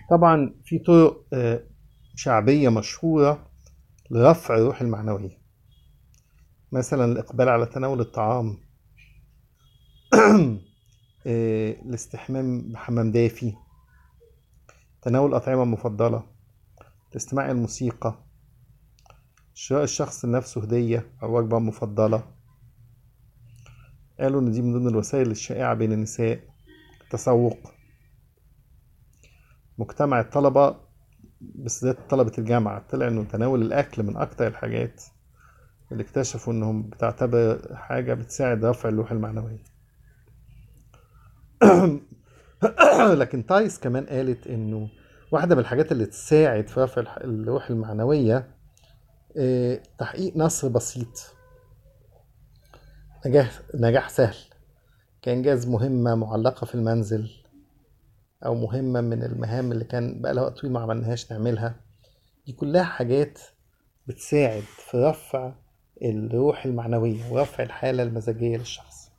طبعا في طرق آه، شعبية مشهورة لرفع الروح المعنوية مثلا الإقبال على تناول الطعام آه، الاستحمام بحمام دافي تناول الأطعمة المفضلة الاستماع إلى الموسيقى شراء الشخص لنفسه هدية أو وجبة مفضلة قالوا إن دي من ضمن الوسائل الشائعة بين النساء التسوق مجتمع الطلبة بالذات طلبة الجامعة طلع إنه تناول الأكل من أكتر الحاجات اللي اكتشفوا إنهم بتعتبر حاجة بتساعد رفع اللوحة المعنوية لكن تايس كمان قالت إنه واحدة من الحاجات اللي تساعد في رفع الح- اللوحة المعنوية آه، تحقيق نصر بسيط نجاح نجاح سهل كإنجاز مهمة معلقة في المنزل أو مهمة من المهام اللي كان بقالها وقت طويل ما عملناهاش نعملها دي كلها حاجات بتساعد في رفع الروح المعنوية ورفع الحالة المزاجية للشخص